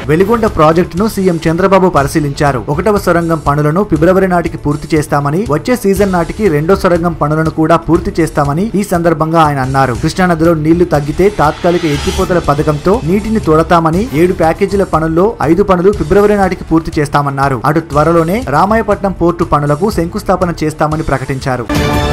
వెలిగొండ ప్రాజెక్టును సీఎం చంద్రబాబు పరిశీలించారు ఒకటవ సొరంగం పనులను ఫిబ్రవరి నాటికి పూర్తి చేస్తామని వచ్చే సీజన్ నాటికి రెండో సొరంగం పనులను కూడా పూర్తి చేస్తామని ఈ సందర్భంగా ఆయన అన్నారు కృష్ణానదిలో నీళ్లు తగ్గితే తాత్కాలిక ఎత్తిపోతల పథకంతో నీటిని తోడతామని ఏడు ప్యాకేజీల పనుల్లో ఐదు పనులు ఫిబ్రవరి నాటికి పూర్తి చేస్తామన్నారు అటు త్వరలోనే రామాయపట్నం పోర్టు పనులకు శంకుస్థాపన చేస్తామని ప్రకటించారు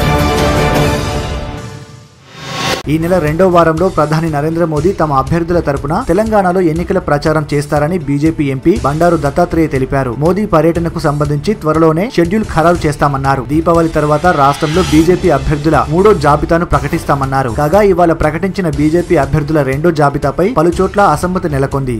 ఈ నెల రెండో వారంలో ప్రధాని నరేంద్ర మోదీ తమ అభ్యర్థుల తరపున తెలంగాణలో ఎన్నికల ప్రచారం చేస్తారని బీజేపీ ఎంపీ బండారు దత్తాత్రేయ తెలిపారు మోదీ పర్యటనకు సంబంధించి త్వరలోనే షెడ్యూల్ ఖరారు చేస్తామన్నారు దీపావళి తర్వాత రాష్ట్రంలో బీజేపీ అభ్యర్థుల మూడో జాబితాను ప్రకటిస్తామన్నారు కాగా ఇవాళ ప్రకటించిన బీజేపీ అభ్యర్థుల రెండో జాబితాపై పలుచోట్ల అసమ్మతి నెలకొంది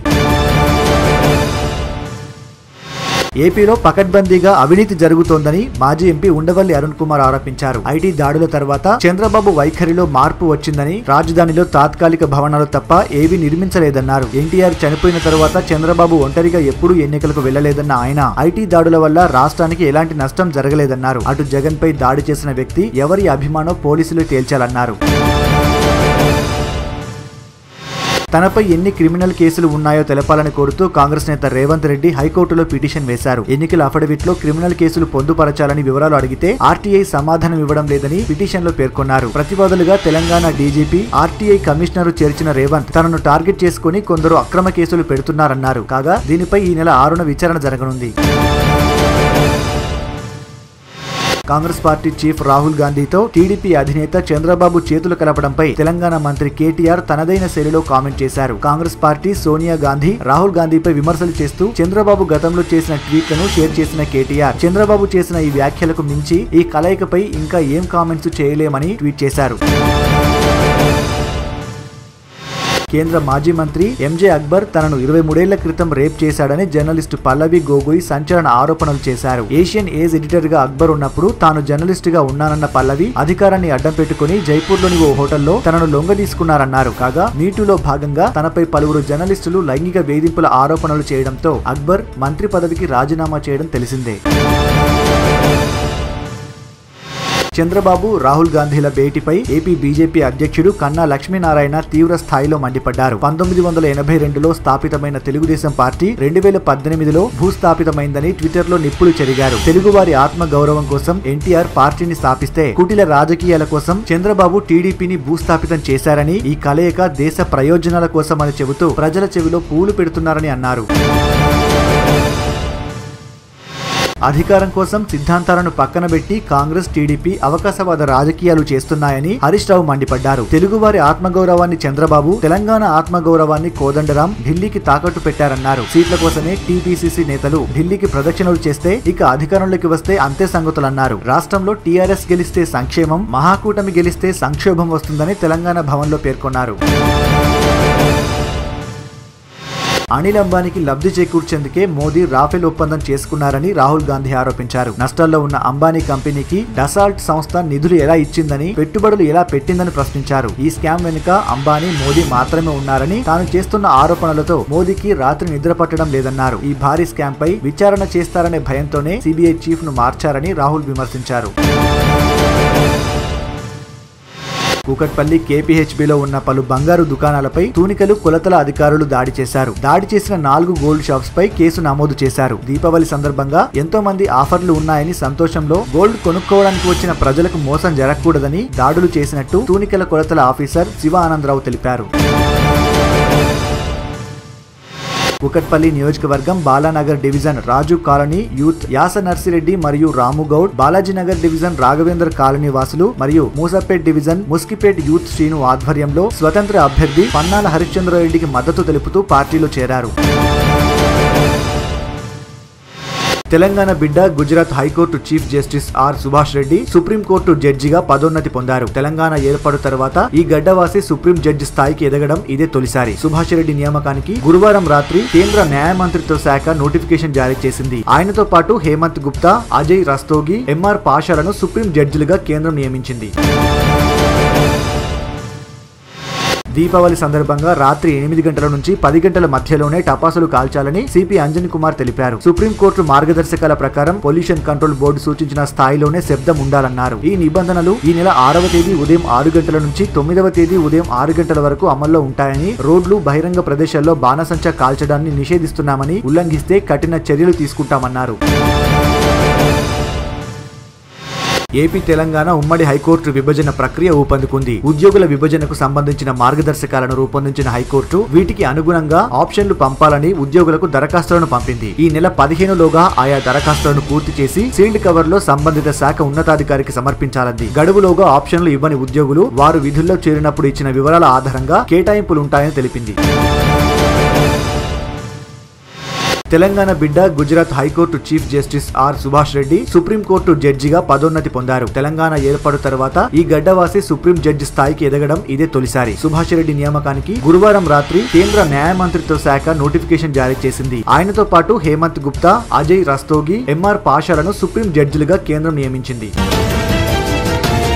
ఏపీలో పకడ్బందీగా అవినీతి జరుగుతోందని మాజీ ఎంపీ ఉండవల్లి అరుణ్ కుమార్ ఆరోపించారు ఐటీ దాడుల తర్వాత చంద్రబాబు వైఖరిలో మార్పు వచ్చిందని రాజధానిలో తాత్కాలిక భవనాలు తప్ప ఏవీ నిర్మించలేదన్నారు ఎన్టీఆర్ చనిపోయిన తర్వాత చంద్రబాబు ఒంటరిగా ఎప్పుడూ ఎన్నికలకు వెళ్లలేదన్న ఆయన ఐటీ దాడుల వల్ల రాష్ట్రానికి ఎలాంటి నష్టం జరగలేదన్నారు అటు జగన్ పై దాడి చేసిన వ్యక్తి ఎవరి అభిమానో పోలీసులు తేల్చాలన్నారు తనపై ఎన్ని క్రిమినల్ కేసులు ఉన్నాయో తెలపాలని కోరుతూ కాంగ్రెస్ నేత రేవంత్ రెడ్డి హైకోర్టులో పిటిషన్ వేశారు ఎన్నికల అఫిడవిట్ లో క్రిమినల్ కేసులు పొందుపరచాలని వివరాలు అడిగితే ఆర్టీఐ సమాధానం ఇవ్వడం లేదని పిటిషన్ లో పేర్కొన్నారు ప్రతివాదులుగా తెలంగాణ డీజీపీ ఆర్టీఐ కమిషనర్ చేర్చిన రేవంత్ తనను టార్గెట్ చేసుకుని కొందరు అక్రమ కేసులు పెడుతున్నారన్నారు కాగా దీనిపై ఈ నెల ఆరున విచారణ జరగనుంది కాంగ్రెస్ పార్టీ చీఫ్ రాహుల్ గాంధీతో టీడీపీ అధినేత చంద్రబాబు చేతులు కలపడంపై తెలంగాణ మంత్రి కేటీఆర్ తనదైన శైలిలో కామెంట్ చేశారు కాంగ్రెస్ పార్టీ సోనియా గాంధీ రాహుల్ గాంధీపై విమర్శలు చేస్తూ చంద్రబాబు గతంలో చేసిన ట్వీట్లను షేర్ చేసిన కేటీఆర్ చంద్రబాబు చేసిన ఈ వ్యాఖ్యలకు మించి ఈ కలయికపై ఇంకా ఏం కామెంట్స్ చేయలేమని ట్వీట్ చేశారు కేంద్ర మాజీ మంత్రి ఎంజే అక్బర్ తనను ఇరవై మూడేళ్ల క్రితం రేప్ చేశాడని జర్నలిస్టు పల్లవి గోగోయ్ సంచలన ఆరోపణలు చేశారు ఏషియన్ ఏజ్ ఎడిటర్ గా అక్బర్ ఉన్నప్పుడు తాను జర్నలిస్ట్ గా ఉన్నానన్న పల్లవి అధికారాన్ని అడ్డం పెట్టుకుని జైపూర్లోని ఓ హోటల్లో తనను లొంగ తీసుకున్నారన్నారు కాగా మీటూలో భాగంగా తనపై పలువురు జర్నలిస్టులు లైంగిక వేధింపుల ఆరోపణలు చేయడంతో అక్బర్ మంత్రి పదవికి రాజీనామా చేయడం తెలిసిందే చంద్రబాబు రాహుల్ గాంధీల భేటీపై ఏపీ బీజేపీ అధ్యక్షుడు కన్నా లక్ష్మీనారాయణ తీవ్ర స్థాయిలో మండిపడ్డారు పంతొమ్మిది వందల ఎనభై రెండులో స్థాపితమైన తెలుగుదేశం పార్టీ రెండు వేల పద్దెనిమిదిలో భూస్థాపితమైందని ట్విట్టర్ లో నిప్పులు చెరిగారు తెలుగువారి ఆత్మ గౌరవం కోసం ఎన్టీఆర్ పార్టీని స్థాపిస్తే కుటిల రాజకీయాల కోసం చంద్రబాబు టీడీపీని భూస్థాపితం చేశారని ఈ కలయిక దేశ ప్రయోజనాల కోసం అని చెబుతూ ప్రజల చెవిలో పూలు పెడుతున్నారని అన్నారు అధికారం కోసం సిద్ధాంతాలను పక్కన పెట్టి కాంగ్రెస్ టీడీపీ అవకాశవాద రాజకీయాలు చేస్తున్నాయని హరీష్ రావు మండిపడ్డారు తెలుగువారి ఆత్మగౌరవాన్ని చంద్రబాబు తెలంగాణ ఆత్మగౌరవాన్ని కోదండరాం ఢిల్లీకి తాకట్టు పెట్టారన్నారు సీట్ల కోసమే టీపీసీసీ నేతలు ఢిల్లీకి ప్రదక్షిణలు చేస్తే ఇక అధికారంలోకి వస్తే అంతే సంగతులన్నారు రాష్ట్రంలో టీఆర్ఎస్ గెలిస్తే సంక్షేమం మహాకూటమి గెలిస్తే సంక్షోభం వస్తుందని తెలంగాణ భవన్లో పేర్కొన్నారు అనిల్ అంబానీకి లబ్ధి చేకూర్చేందుకే మోదీ రాఫెల్ ఒప్పందం చేసుకున్నారని రాహుల్ గాంధీ ఆరోపించారు నష్టాల్లో ఉన్న అంబానీ కంపెనీకి డసాల్ట్ సంస్థ నిధులు ఎలా ఇచ్చిందని పెట్టుబడులు ఎలా పెట్టిందని ప్రశ్నించారు ఈ స్కామ్ వెనుక అంబానీ మోదీ మాత్రమే ఉన్నారని తాను చేస్తున్న ఆరోపణలతో మోదీకి రాత్రి నిద్ర పట్టడం లేదన్నారు ఈ భారీ స్కామ్ పై విచారణ చేస్తారనే భయంతోనే సిబిఐ చీఫ్ ను మార్చారని రాహుల్ విమర్శించారు కూకట్పల్లి కేపీహెచ్బిలో ఉన్న పలు బంగారు దుకాణాలపై తూనికలు కొలతల అధికారులు దాడి చేశారు దాడి చేసిన నాలుగు గోల్డ్ షాప్స్ పై కేసు నమోదు చేశారు దీపావళి సందర్భంగా ఎంతో మంది ఆఫర్లు ఉన్నాయని సంతోషంలో గోల్డ్ కొనుక్కోవడానికి వచ్చిన ప్రజలకు మోసం జరగకూడదని దాడులు చేసినట్టు తూనికల కొలతల ఆఫీసర్ శివ ఆనందరావు తెలిపారు కుకట్పల్లి నియోజకవర్గం Balanagar division Raju colony youth Yasa Narsireddy మరియు రాముగౌడ్ బాలాజీనగర్ డివిజన్ రాఘవేంద్ర కాలనీ వాసులు మరియు మూసపేట్ డివిజన్ ముస్కిపేట్ యూత్ శ్రీను ఆధ్వర్యంలో స్వతంత్ర అభ్యర్థి పన్నాల హరిశ్చంద్రారెడ్డికి మద్దతు తెలుపుతూ పార్టీలో చేరారు తెలంగాణ బిడ్డ Gujarat high court chief justice R Subhash Reddy supreme court జడ్జిగా పదోన్నతి పొందారు తెలంగాణ ఏర్పాటు తర్వాత ఈ గడ్డవాసి సుప్రీం జడ్జి స్థాయికి ఎదగడం ఇదే తొలిసారి సుభాష్ రెడ్డి నియామకానికి గురువారం రాత్రి కేంద్ర న్యాయ మంత్రిత్వ శాఖ నోటిఫికేషన్ జారీ చేసింది ఆయనతో పాటు హేమంత్ గుప్తా అజయ్ రస్తోగి ఎంఆర్ పాషాలను సుప్రీం జడ్జిలుగా కేంద్రం నియమించింది దీపావళి సందర్భంగా రాత్రి ఎనిమిది గంటల నుంచి పది గంటల మధ్యలోనే టపాసులు కాల్చాలని సిపి అంజన్ కుమార్ తెలిపారు సుప్రీంకోర్టు మార్గదర్శకాల ప్రకారం పొల్యూషన్ కంట్రోల్ బోర్డు సూచించిన స్థాయిలోనే శబ్దం ఉండాలన్నారు ఈ నిబంధనలు ఈ నెల ఆరవ తేదీ ఉదయం ఆరు గంటల నుంచి తొమ్మిదవ తేదీ ఉదయం ఆరు గంటల వరకు అమల్లో ఉంటాయని రోడ్లు బహిరంగ ప్రదేశాల్లో బాణసంచా కాల్చడాన్ని నిషేధిస్తున్నామని ఉల్లంఘిస్తే కఠిన చర్యలు తీసుకుంటామన్నారు ఏపీ తెలంగాణ ఉమ్మడి హైకోర్టు విభజన ప్రక్రియ ఊపందుకుంది ఉద్యోగుల విభజనకు సంబంధించిన మార్గదర్శకాలను రూపొందించిన హైకోర్టు వీటికి అనుగుణంగా ఆప్షన్లు పంపాలని ఉద్యోగులకు దరఖాస్తులను పంపింది ఈ నెల పదిహేనులోగా ఆయా దరఖాస్తులను పూర్తి చేసి సీల్డ్ కవర్ లో సంబంధిత శాఖ ఉన్నతాధికారికి సమర్పించాలంది గడువులోగా ఆప్షన్లు ఇవ్వని ఉద్యోగులు వారు విధుల్లో చేరినప్పుడు ఇచ్చిన వివరాల ఆధారంగా కేటాయింపులుంటాయని తెలిపింది తెలంగాణ బిడ్డ Gujarat high court chief justice R Subhash Reddy supreme court జడ్జిగా పదోన్నతి పొందారు తెలంగాణ ఏర్పాటు తర్వాత ఈ గడ్డవాసి సుప్రీం జడ్జి స్థాయికి ఎదగడం ఇదే తొలిసారి సుభాష్ రెడ్డి నియామకానికి గురువారం రాత్రి కేంద్ర న్యాయ మంత్రిత్వ శాఖ నోటిఫికేషన్ జారీ చేసింది ఆయనతో పాటు హేమంత్ గుప్తా అజయ్ రస్తోగి ఎంఆర్ పాషాలను సుప్రీం జడ్జిలుగా కేంద్రం నియమించింది